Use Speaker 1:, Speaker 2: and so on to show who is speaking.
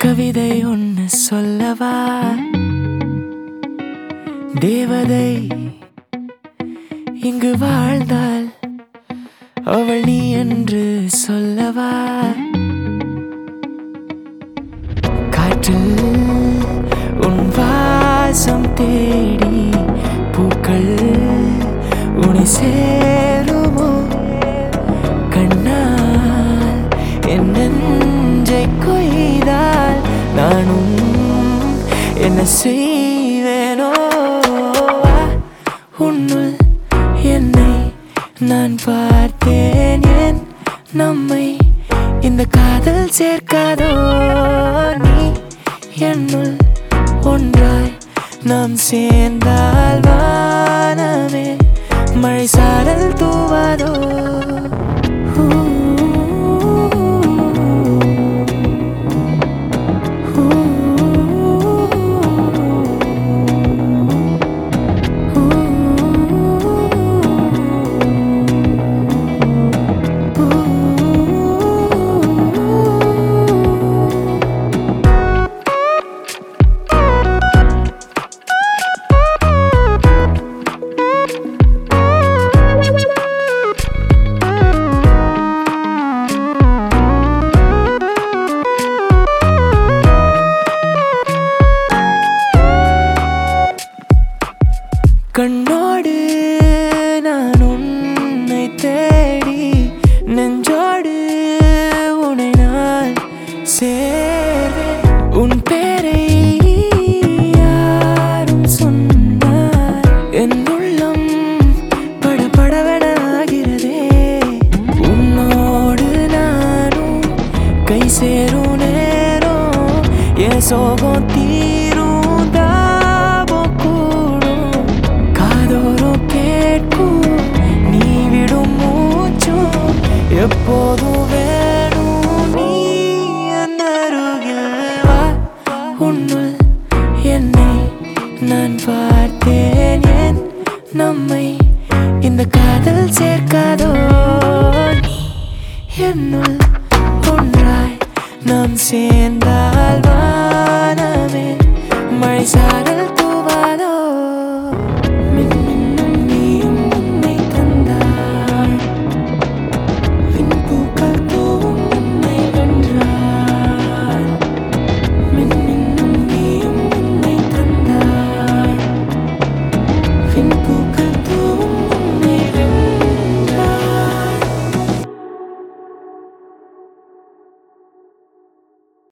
Speaker 1: கவிதை ஒன்று சொல்லவா தேவதை இங்கு வாழ்ந்தால் அவள் நீ என்று சொல்லவா காற்றில் உன் வாசம் தேடி பூக்கள் உன்னை சேருமோ கண்ணால் என் நெஞ்சை கொய்தால் நானும் என்ன செய்வேனோ உன்னுள் என்னை நான் பார்த்தேன் ஏன் நம்மை இந்த காதல் சேர்க்காதோ நீ என்னுள் ஒன்றாய் நாம் சேர்ந்தால் வானமே மழை சாரல் தூவாதோ ஊ, ஊ, கண்ணோடு நான் உன்னை தேடி நெஞ்சோடு உன்னை நான் சேர்வேன் உன் பேரை யாரும் சொன்னார் என் உள்ளம் படபடவென ஆகிறதே உன்னோடு நானும் கை சேரும் நேரம் என் சோகம் தீரும் தாபம் கூடும் காதோறும் கேட்கும் நீ விடும் மூச்சும் எப்போதும் வேணும் நீ என் அருகில் வா உன்னுள் என்னை நான் பார்த்தேன் ஏன் நம்மை இந்த காதல் சேர்க்காதோ நீ என்னுள் ஒன்றாய் நாம் சேர்ந்தால் வா